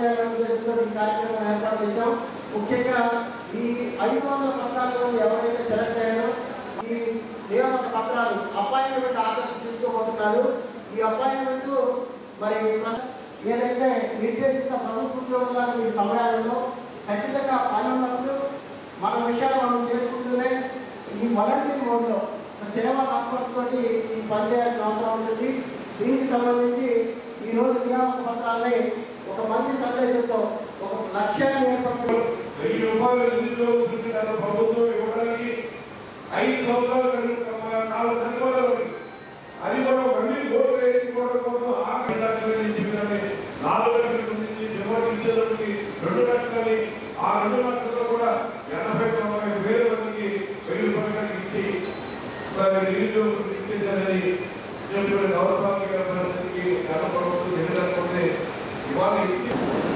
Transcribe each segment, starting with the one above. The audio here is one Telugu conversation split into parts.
పనిచేయాలనే ఉద్దేశంతో ఈ కార్యక్రమం ఏర్పాటు చేశాం ముఖ్యంగా ఈ ఐదు వందల పత్రాలలో ఎవరైతే సెలెక్ట్ అయ్యారో ఈ నియామక పత్రాలు అపాయింట్మెంట్ ఆర్డర్స్ తీసుకోబోతున్నారు ఈ అపాయింట్మెంట్ మరి ప్ర- ఏదైతే నిర్దేశిత ప్రభుత్వ ఉద్యోగుల ఈ సమయాలలో ఖచ్చితంగా పని ఉన్నప్పుడు మన విషయాలు మనం చేసుకుంటూనే ఈ వాలంటీర్ మోడ్లో సేవా తత్పరతతోటి ఈ పని చేయాల్సిన అవసరం ఉంటుంది దీనికి సంబంధించి ఈ రోజు నియామక పత్రాలని ఒక మంచి సందేశంతో ఒక లక్ష్యాన్ని ఏర్పరచడం వెయ్యి రూపాయలు నిరుద్యోగ వృత్తి గత ప్రభుత్వం ఇవ్వడానికి ఐదు సంవత్సరాలు కలిగి నాలుగు సంవత్సరాలు అది కూడా మళ్ళీ ఓటు వేయించుకోవడం కోసం ఆ ఐదు లక్షల నుంచి కానీ నాలుగు లక్షల నుంచి డిమాండ్ ఇచ్చేదానికి రెండు లక్షలని ఆ రెండు లక్షలు కూడా ఎనభై తొంభై వేల మందికి వెయ్యి రూపాయలు ఇచ్చి మరి నిరుద్యోగ వృత్తి ఇచ్చేదాన్ని చెప్పిన గౌరవానికి పరిస్థితికి గత ప్రభుత్వం ఎదురకపోతే ఇవాళ ఇచ్చి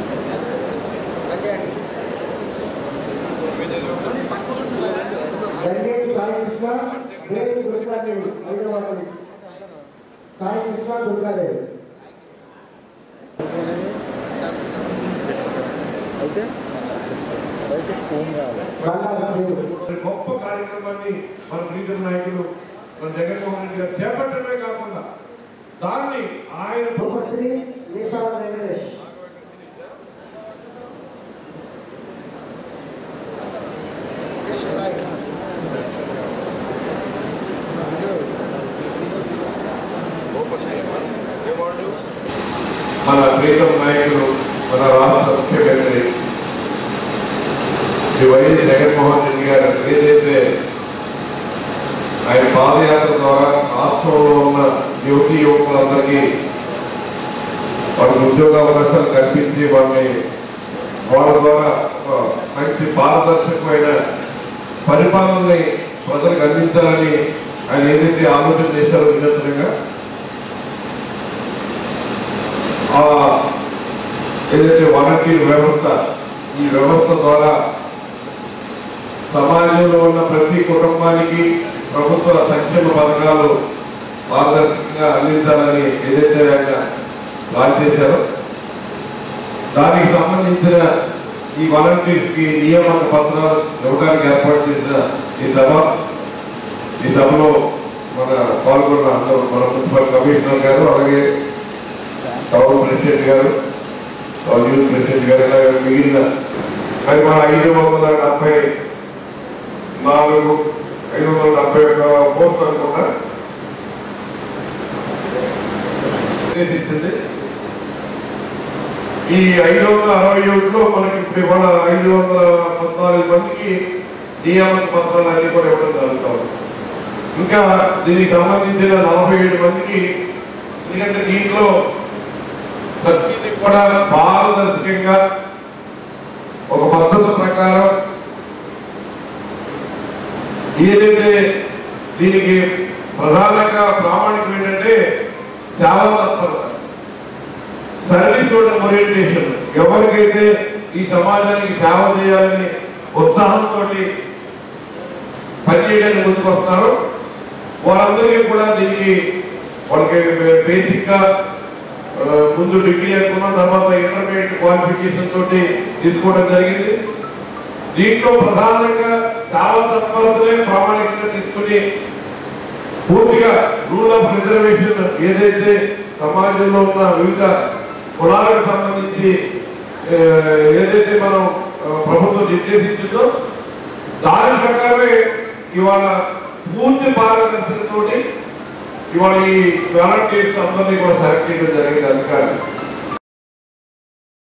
గంగేటి సాయి కృష్ణ దేవి దుర్గాదేవి హైదరాబాద్ నుంచి. సాయి కృష్ణ దుర్గాదేవి అయితే అయితే ఫోన్ కావాలి బంగారు శ్రీలు మరి గొప్ప కార్యక్రమాన్ని మన ప్రీతం నాయకులు మన జగన్మోహన్ రెడ్డి గారు చేపట్టడమే కాకుండా దాన్ని ఆయన ఉపశ్రీ మీసాల వెంకటేష్ మన ప్రీతం నాయకులు మన రాష్ట్ర ముఖ్యమంత్రి శ్రీ వైఎస్ జగన్మోహన్ రెడ్డి గారు ఏదైతే ఆయన పాదయాత్ర ద్వారా రాష్ట్రంలో ఉన్న యువతి యువకులందరికీ వాళ్ళకి ఉద్యోగ అవకాశాలు కల్పించి వాళ్ళని వాళ్ళ ద్వారా ఒక మంచి పారదర్శకమైన పరిపాలనని ప్రజలకు అందించాలని ఆయన ఏదైతే ఆలోచన చేశారో వినూత్నంగా ఆ ఏదైతే వాలంటీర్ వ్యవస్థ ఈ వ్యవస్థ ద్వారా సమాజంలో ఉన్న ప్రతి కుటుంబానికి ప్రభుత్వ సంక్షేమ పథకాలు పారదర్శకంగా అందించాలని ఏదైతే ఆయన లాంచ్ చేశారో దానికి సంబంధించిన ఈ వాలంటీర్స్ కి నియామక పత్రాలు ఇవ్వడానికి ఏర్పాటు చేసిన ఈ సభ ఈ సభలో మన పాల్గొన్న అందరూ మన మున్సిపల్ కమిషనర్ గారు అలాగే టౌన్ ప్రెసిడెంట్ గారు టౌన్ యూత్ ప్రెసిడెంట్ గారు ఇలా మిగిలిన మరి మన ఐదు వందల డెబ్బై నాలుగు ఐదు వందల డెబ్బై ఒక్క పోస్టులు అనుకుంటా నిర్దేశించింది ఈ ఐదు వందల అరవై ఒకటిలో మనకి ఇప్పుడు ఇవాళ ఐదు వందల పద్నాలుగు మందికి నియామక పత్రాలు అన్ని కూడా ఇవ్వడం జరుగుతాం ఇంకా దీనికి సంబంధించిన నలభై ఏడు మందికి ఎందుకంటే దీంట్లో ప్రతిదీ కూడా పారదర్శకంగా ఒక పద్ధతి ప్రకారం ఏదైతే దీనికి ప్రధానంగా ప్రామాణికం ఏంటంటే సేవా తత్పరత సర్వీస్ ఓరియంటేషన్ ఎవరికైతే ఈ సమాజానికి సేవ చేయాలని ఉత్సాహంతో పనిచేయడానికి ముందుకు వస్తారో వాళ్ళందరికీ కూడా దీనికి వాళ్ళకి బేసిక్ గా ఆ, ముందు డిగ్రీ అనుకున్న తర్వాత ఇంటర్మీడియట్ క్వాలిఫికేషన్ తోటి తీసుకోవడం జరిగింది దీంట్లో ప్రధానంగా సేవ తత్పరతలే ప్రామాణికంగా తీసుకుని పూర్తిగా రూల్ ఆఫ్ రిజర్వేషన్ ఏదైతే సమాజంలో ఉన్న వివిధ కులాలకు సంబంధించి ఆ, ఏదైతే మనం ఆ, ప్రభుత్వం నిర్దేశించిందో దాని ప్రకారమే ఇవాళ పూర్తి పారదర్శకతోటి ఇవాళ ఈ వాలంటీర్స్ అందరినీ కూడా సెలెక్ట్ చేయడం జరిగింది అధికారులు